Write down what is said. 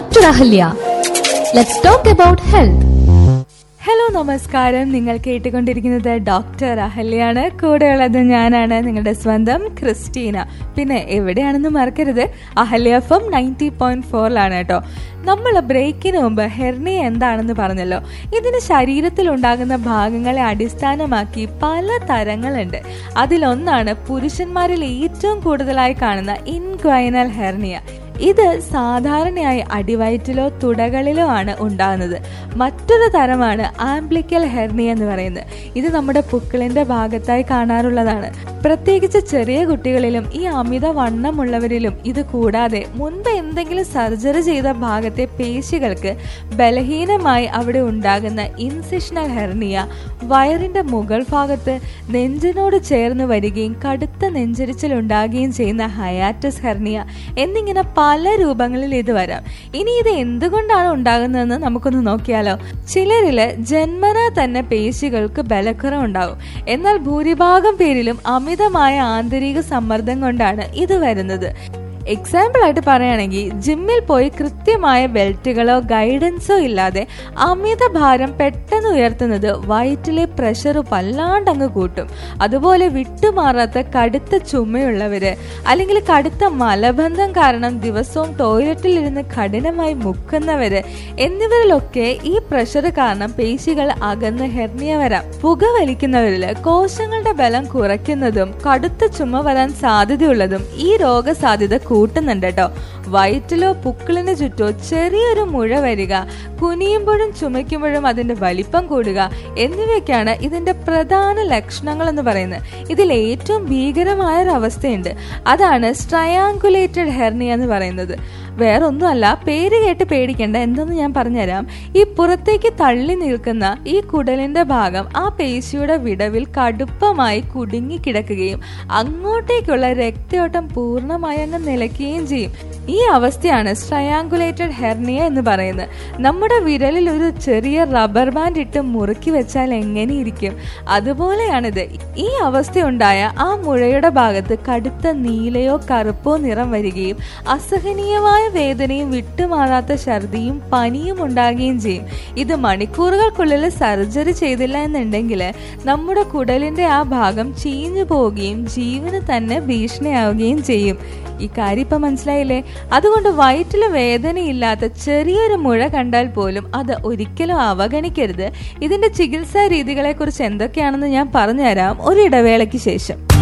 Dr. Ahalya. Let's talk about health. Hello നമസ്കാരം നിങ്ങൾ കേട്ടുകൊണ്ടിരിക്കുന്നത് ഡോക്ടർ അഹല്യാണ് കൂടെയുള്ളത് ഞാനാണ് നിങ്ങളുടെ സ്വന്തം ക്രിസ്റ്റീന പിന്നെ എവിടെയാണെന്ന് മറക്കരുത് Ahalya F M ninety point ഫോറിലാണ് കേട്ടോ നമ്മൾ ബ്രേക്കിന് മുമ്പ് ഹെർണിയ എന്താണെന്ന് പറഞ്ഞല്ലോ ഇതിന് ശരീരത്തിൽ ഉണ്ടാകുന്ന ഭാഗങ്ങളെ അടിസ്ഥാനമാക്കി പല തരങ്ങളുണ്ട് അതിലൊന്നാണ് പുരുഷന്മാരിൽ ഏറ്റവും കൂടുതലായി കാണുന്ന ഇൻക്വൈനൽ ഹെർണിയ ഇത് സാധാരണയായി അടിവയറ്റിലോ തുടകളിലോ ആണ് ഉണ്ടാകുന്നത് മറ്റൊരു തരമാണ് ആംബ്ലിക്കൽ ഹെർണിയ എന്ന് പറയുന്നത് ഇത് നമ്മുടെ പുക്കിളിന്റെ ഭാഗത്തായി കാണാറുള്ളതാണ് പ്രത്യേകിച്ച് ചെറിയ കുട്ടികളിലും ഈ അമിത വണ്ണമുള്ളവരിലും ഇത് കൂടാതെ മുൻപ് എന്തെങ്കിലും സർജറി ചെയ്ത ഭാഗത്തെ പേശികൾക്ക് ബലഹീനമായി അവിടെ ഉണ്ടാകുന്ന ഇൻസിഷണൽ ഹെർണിയ വയറിന്റെ മുകൾ ഭാഗത്ത് നെഞ്ചിനോട് ചേർന്ന് വരികയും കടുത്ത നെഞ്ചരിച്ചിൽ ഉണ്ടാകുകയും ചെയ്യുന്ന ഹയാറ്റസ് ഹെർണിയ എന്നിങ്ങനെ പല രൂപങ്ങളിൽ ഇത് വരാം ഇനി ഇത് എന്തുകൊണ്ടാണ് ഉണ്ടാകുന്നതെന്ന് നമുക്കൊന്ന് നോക്കിയാലോ ചിലരില് ജന്മന തന്നെ പേശികൾക്ക് ബലക്കുറവുണ്ടാവും എന്നാൽ ഭൂരിഭാഗം പേരിലും അമിതമായ ആന്തരിക സമ്മർദ്ദം കൊണ്ടാണ് ഇത് വരുന്നത് എക്സാമ്പിൾ ആയിട്ട് പറയുകയാണെങ്കിൽ ജിമ്മിൽ പോയി കൃത്യമായ ബെൽറ്റുകളോ ഗൈഡൻസോ ഇല്ലാതെ അമിത ഭാരം പെട്ടെന്ന് ഉയർത്തുന്നത് വയറ്റിലെ പ്രഷർ വല്ലാണ്ട് അങ്ങ് കൂട്ടും അതുപോലെ വിട്ടുമാറാത്ത കടുത്ത ചുമയുള്ളവര് അല്ലെങ്കിൽ കടുത്ത മലബന്ധം കാരണം ദിവസവും ടോയ്ലറ്റിൽ ഇരുന്ന് കഠിനമായി മുക്കുന്നവര് എന്നിവരിലൊക്കെ ഈ പ്രഷർ കാരണം പേശികൾ അകന്ന് ഹെർണിയ വരാം പുക വലിക്കുന്നവരില് കോശങ്ങളുടെ ബലം കുറയ്ക്കുന്നതും കടുത്ത ചുമ വരാൻ സാധ്യതയുള്ളതും ഈ രോഗസാധ്യത കൂട്ടുന്നുണ്ട് കേട്ടോ വയറ്റിലോ പുക്കിളിന് ചുറ്റോ ചെറിയൊരു മുഴ വരിക കുനിയുമ്പോഴും ചുമയ്ക്കുമ്പോഴും അതിന്റെ വലിപ്പം കൂടുക എന്നിവയൊക്കെയാണ് ഇതിന്റെ പ്രധാന ലക്ഷണങ്ങൾ എന്ന് പറയുന്നത് ഇതിൽ ഏറ്റവും ഭീകരമായ ഒരു അവസ്ഥയുണ്ട് അതാണ് സ്ട്രയാങ്കുലേറ്റഡ് ഹെർണിയ എന്ന് പറയുന്നത് വേറൊന്നുമല്ല പേര് കേട്ട് പേടിക്കേണ്ട എന്തെന്ന് ഞാൻ പറഞ്ഞുതരാം ഈ പുറത്തേക്ക് തള്ളി നിൽക്കുന്ന ഈ കുടലിന്റെ ഭാഗം ആ പേശിയുടെ വിടവിൽ കടുപ്പമായി കുടുങ്ങി കിടക്കുകയും അങ്ങോട്ടേക്കുള്ള രക്തയോട്ടം പൂർണ്ണമായി അങ്ങ് നിലയ്ക്കുകയും ചെയ്യും ഈ അവസ്ഥയാണ് സ്ട്രയാങ്കുലേറ്റഡ് ഹെർണിയ എന്ന് പറയുന്നത് നമ്മുടെ വിരലിൽ ഒരു ചെറിയ റബ്ബർ ബാൻഡ് ഇട്ട് മുറുക്കി വെച്ചാൽ എങ്ങനെയിരിക്കും അതുപോലെയാണിത് ഈ അവസ്ഥയുണ്ടായ ആ മുഴയുടെ ഭാഗത്ത് കടുത്ത നീലയോ കറുപ്പോ നിറം വരികയും അസഹനീയമായ വേദനയും വിട്ടുമാറാത്ത ഛർദിയും പനിയും ഉണ്ടാകുകയും ചെയ്യും ഇത് മണിക്കൂറുകൾക്കുള്ളിൽ സർജറി ചെയ്തില്ല എന്നുണ്ടെങ്കിൽ നമ്മുടെ കുടലിന്റെ ആ ഭാഗം ചീഞ്ഞു പോവുകയും ജീവന് തന്നെ ഭീഷണിയാവുകയും ചെയ്യും ഈ കാര്യം ഇപ്പൊ മനസ്സിലായില്ലേ അതുകൊണ്ട് വയറ്റിൽ വേദനയില്ലാത്ത ചെറിയൊരു മുഴ കണ്ടാൽ പോലും അത് ഒരിക്കലും അവഗണിക്കരുത് ഇതിന്റെ ചികിത്സാ രീതികളെ കുറിച്ച് എന്തൊക്കെയാണെന്ന് ഞാൻ പറഞ്ഞുതരാം ഒരു ഇടവേളയ്ക്ക് ശേഷം